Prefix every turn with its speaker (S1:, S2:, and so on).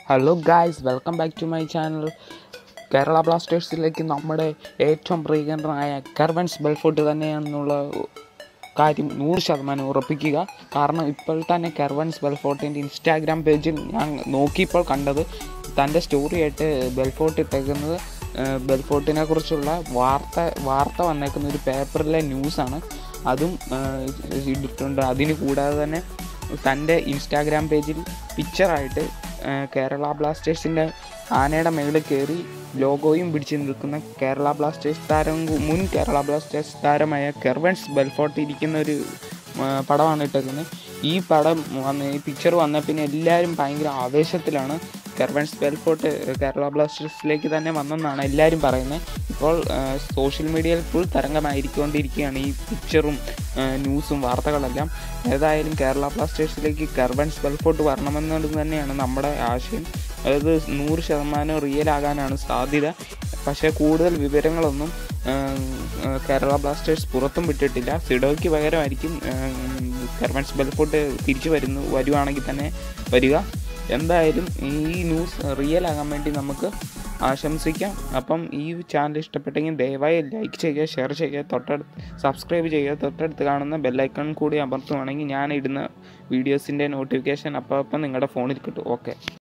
S1: hello guys welcome back to my channel Kerala ബ്ലാസ്റ്റേഴ്സിലേക്ക് നമ്മുടെ ഏറ്റവും പ്രിയങ്കരനായ കർവൻസ് ബെൽഫോർട്ട് തന്നെയാണെന്നുള്ള കാര്യം നൂറ് ശതമാനം ഉറപ്പിക്കുക കാരണം ഇപ്പോൾ തന്നെ കർവൻസ് ബെൽഫോർട്ടിൻ്റെ ഇൻസ്റ്റാഗ്രാം പേജിൽ ഞാൻ നോക്കിയപ്പോൾ കണ്ടത് തൻ്റെ സ്റ്റോറി ആയിട്ട് ബെൽഫോർട്ട് ഇട്ടേക്കുന്നത് ഏഹ്, ബെൽഫോർട്ടിനെ കുറിച്ചുള്ള വാർത്ത വാർത്ത വന്നേക്കുന്ന ഒരു പേപ്പറിലെ ന്യൂസാണ് അതും ഏഹ്, ഇട്ടിട്ടുണ്ട് അതിന് കൂടാതെ തന്നെ തൻ്റെ ഇൻസ്റ്റാഗ്രാം പേജിൽ പിക്ചറായിട്ട് കേരള ബ്ലാസ്റ്റേഴ്സിൻ്റെ ആനയുടെ മേളിൽ കയറി ലോഗോയും പിടിച്ച് നിൽക്കുന്ന കേരള ബ്ലാസ്റ്റേഴ്സ് താരം കു- മുൻ കേരള ബ്ലാസ്റ്റേഴ്സ് താരമായ കെർവൻസ് ബെൽഫോർട്ട് ഇരിക്കുന്ന ഒരു ആ, പടമാണ് ഇട്ടേക്കുന്നത് ഈ പടം വന്ന് ഈ പിക്ചർ വന്ന പിന്നെ എല്ലാവരും ഭയങ്കര ആവേശത്തിലാണ് കെർവൻസ് ബെൽഫോർട്ട് കേരള ബ്ലാസ്റ്റേഴ്സിലേക്ക് തന്നെ വന്നെന്നാണ് എല്ലാവരും പറയുന്നത് ഇപ്പോൾ സോഷ്യൽ മീഡിയയിൽ ഫുൾ തരംഗമായിരിക്കൊണ്ടിരിക്കുകയാണ് ഈ പിക്ചറും ന്യൂസും വാർത്തകളെല്ലാം ഏതായാലും കേരള ബ്ലാസ്റ്റേഴ്സിലേക്ക് കെർവൻസ് ബെൽഫോർട്ട് വരണമെന്നുള്ളത് തന്നെയാണ് നമ്മുടെ ആശയം അതായത് നൂറ് ശതമാനം റിയൽ ആകാനാണ് സാധ്യത പക്ഷേ കൂടുതൽ വിവരങ്ങളൊന്നും ഏം, ഏഹ്, കേരള ബ്ലാസ്റ്റേഴ്സ് പുറത്തും വിട്ടിട്ടില്ല സിഡോയ്ക്ക് പകരമായിരിക്കും കെർവൻസ് ബെൽഫോർട്ട് തിരിച്ചു വരുന്നു വരുവാണെങ്കിൽ തന്നെ വരിക എന്തായാലും ഈ ന്യൂസ് റിയൽ ആകാൻ വേണ്ടി നമുക്ക് ആശംസിക്കാം അപ്പം ഈ ചാനൽ ഇഷ്ടപ്പെട്ടെങ്കിൽ ദയവായി ലൈക്ക് ചെയ്യുക ഷെയർ ചെയ്യുക തൊട്ടടുത്ത് സബ്സ്ക്രൈബ് ചെയ്യുക തൊട്ടടുത്ത് കാണുന്ന ബെല്ലൈക്കൺ കൂടി അമർത്തുവാണെങ്കിൽ ഞാൻ ഇടുന്ന വീഡിയോസിൻ്റെ നോട്ടിഫിക്കേഷൻ അപ്പോൾ അപ്പം നിങ്ങളുടെ ഫോണിൽ കിട്ടും ഓക്കെ